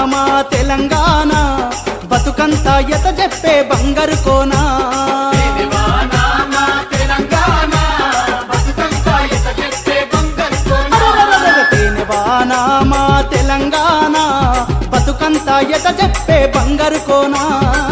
మా తెలంగాణ బతుకంతా ఎత చెప్పే బంగారు కోనా అరరరరర తేనెవాన మా తెలంగాణ బతుకంతా ఎత చెప్పే బంగారు కోనా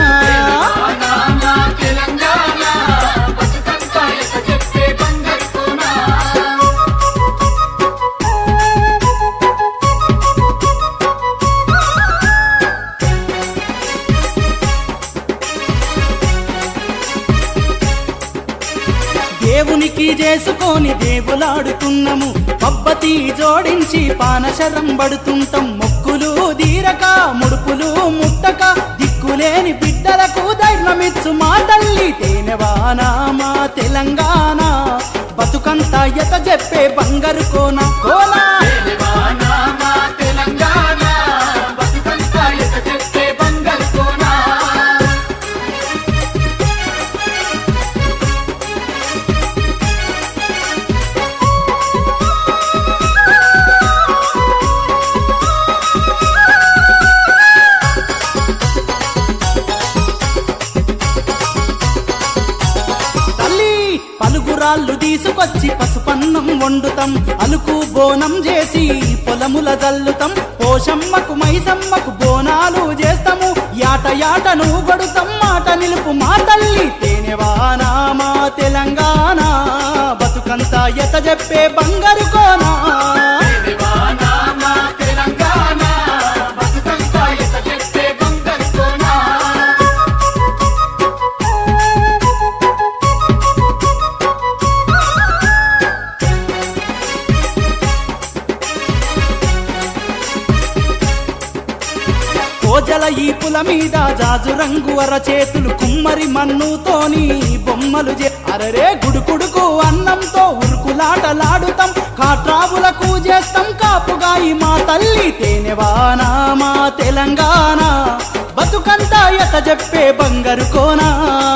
దేవునికి చేసుకొని దేవులాడుతున్నాము పబ్బతి జోడించి పానశరం పడుతుంటాం మొక్కులు దీరక ముడుపులు ముట్టక దిక్కులేని బిడ్డలకు ధైర్యమిచ్చు మా తల్లి తేనెవానా మా తెలంగాణ బతుకంతా ఎత చెప్పే బంగారు కోన కోనా తల్లి పలుగురాళ్ళు తీసుకొచ్చి పసుపన్నం వండుతాం అలుకు బోనం చేసి పొలముల జల్లుతాం పోషమ్మకు మైసమ్మకు బోనాలు చేస్తాము యాట యాటను కొడుతాం మాట నిలుపు మా తల్లి తేనెవానా మా తెలంగాణ బతుకంతా ఎత చెప్పే బంగారు కోనా కోజల ఈపుల మీద జాజు రంగు అరచేతులు కుమ్మరి మన్నుతోని బొమ్మలు చే అరరే గుడుకుడుకు అన్నంతో ఉరుకులాటలాడుతాం కాట్రావులకు చేస్తాం కాపుగా ఈ మా తల్లి తేనెవానా మా తెలంగాణ బతుకంతా ఎత చెప్పే బంగారు కోనా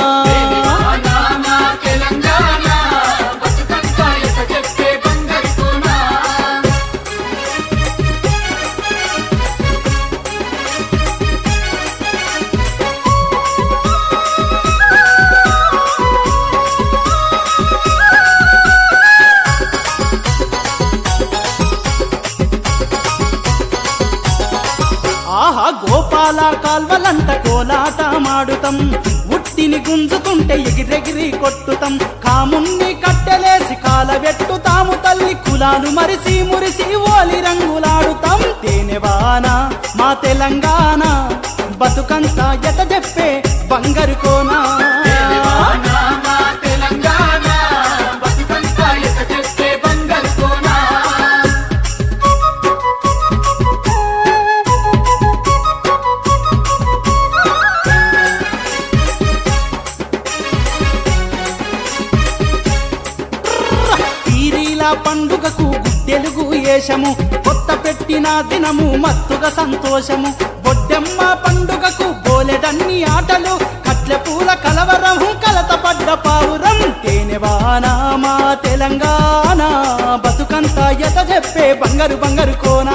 ఆహా గోపాల కాల్వలంట కోలాట మాడుతాం ఉట్టిని గుంజుతుంటే ఎగిరెగిరి కొట్టుతాం కామున్ని కట్టెలేసి కాలబెట్టుతాము తల్లి కులాలు మరిసి మురిసి ఓలి రంగులాడుతాం తేనెవాన మా తెలంగాణ బతుకంతా ఎత చెప్పే బంగారు కోనా పీరీల పండుగకు గుడ్డెలుగు ఏషము కొత్త పెట్టిన దినము మత్తుగా సంతోషము బొడ్డెమ్మ పండుగకు బోలెడన్ని ఆటలు కట్ల పూల కలవరము కలత పడ్డ పావురం తేనెవాన మా తెలంగాణ బతుకంతా ఎత చెప్పే బంగారు బంగారు కోనా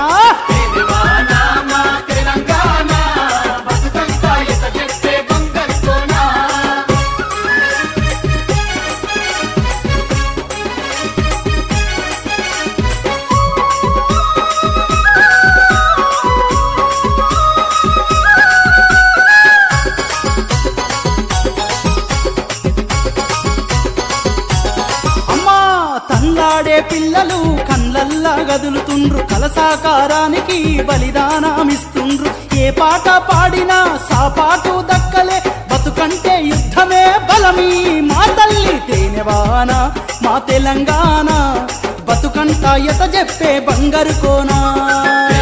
అమ్మా తల్లాడే పిల్లలు కళ్ళల్లా గదులుతుండ్రు కలసాకారానికి బలిదానమిస్తుండ్రు ఏ పాట పాడినా సాపాటు దక్కలే బతుకంటే యుద్ధమే బలమీ మా తల్లి తేనెవాన మా తెలంగాణ బతుకంతా ఎత చెప్పే బంగారు కోనా